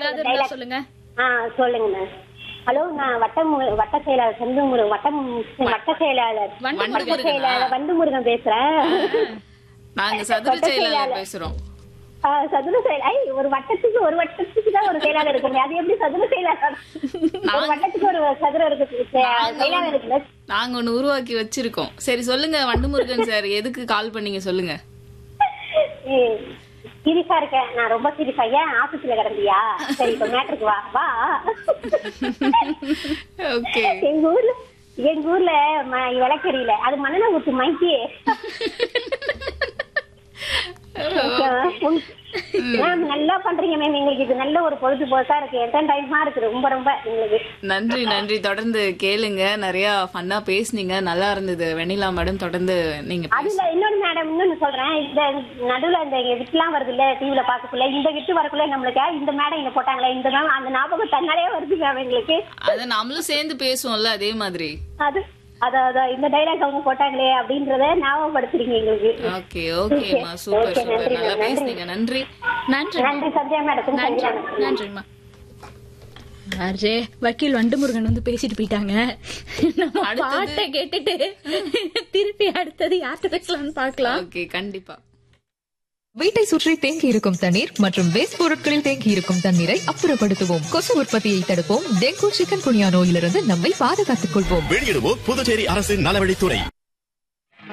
ஏதாவது இருந்தா சொல்லுங்க ஆ சொல்லுங்க மேம் ஹலோ நான் வட்டம் வட்ட செயலாளர் செந்து முருகன் வட்டம் வட்ட செயலாளர் வண்டு வட்ட முருகன். செயலாளர் வண்டு முருகன் பேசுறேன் நாங்க சதுர செயலாளர் பேசுறோம் ஆ, சதுர செயல் ஐ ஒரு வட்டத்துக்கு ஒரு வட்டத்துக்கு தான் ஒரு செயலாளர் இருக்கு அது எப்படி சதுர செயலாளர் ஒரு வட்டத்துக்கு ஒரு சதுரம் இருக்கு செ- செயலாளர் இருக்குல்ல நாங்க ஒண்ணு உருவாக்கி வச்சிருக்கோம் சரி சொல்லுங்க வண்டுமுருகன் சார் எதுக்கு கால் பண்ணீங்க சொல்லுங்க சீரியஸா இருக்கேன் நான் ரொம்ப சீரியஸா ஏன் ஆபீஸ்ல கிடந்தியா சரி இப்ப மேட்ருக்கு வா வா ஓகே எங்க ஊர்ல எங்க ஊர்ல ம- விளக்கெரியல அது மண்ணெண்ண ஊத்து மைக்கி மேம் நல்லா பண்றீங்க மேம் எங்களுக்கு இது நல்ல ஒரு பொழுதுபோக்கா இருக்கு என்டர்டைன்மா இருக்கு ரொம்ப ரொம்ப எங்களுக்கு நன்றி நன்றி தொடர்ந்து கேளுங்க நிறைய ஃபன்னா பேசுனீங்க நல்லா இருந்தது வெண்ணிலா மேடம் தொடர்ந்து நீங்க பேசுங்க. அதுல இன்னொன்னு மேடம் இன்னொன்னு சொல்றேன் இந்த நடுவுல இந்த விட்டுலாம் வருது இல்ல டிவில பாக்கக்குள்ள இந்த விட்டு வரக்குள்ள நம்மளுக்கு இந்த மேடம் இங்க போட்டாங்களே இந்த மேம் அந்த ஞாபகம் தன்னாலே வருது மேம் எங்களுக்கு அத நம்மளும் சேர்ந்து பேசுவோம்ல அதே மாதிரி அது அதான் அதான் இந்த டைலாக் அவங்க போட்டாங்களே அப்படின்றத ஞாபகப்படுத்துறீங்க எங்களுக்கு ஓகே ஓகேம்மா சூப்பர் Okay, சூப்பர் நன்றி, நல்லா நன்றி. பேசுனீங்க நன்றி நன்றி நன்றி சத்யா மேடம் நன்றி சத்யா மேடம் நன்றிம்மா அரே வக்கீல் வண்டுமுருகன் வந்து பேசிட்டு போயிட்டாங்க நம்ம அடுத்தது? பாட்டை கேட்டுட்டு திருப்பி அடுத்தது யார்கிட்ட பேசலாம்னு பார்க்கலாம் ஓகே கண்டிப்பா வீட்டை சுற்றி தேங்கி இருக்கும் தண்ணீர் மற்றும் வேஸ்ட் பொருட்களில் தேங்கி இருக்கும் தண்ணீரை அப்புறப்படுத்துவோம் கொசு உற்பத்தியை தடுப்போம் டெங்கு சிக்கன் குனியா நோயிலிருந்து நம்மை பாதுகாத்துக் கொள்வோம் வெளியிடுவோம் புதுச்சேரி அரசின் நலவழித்துறை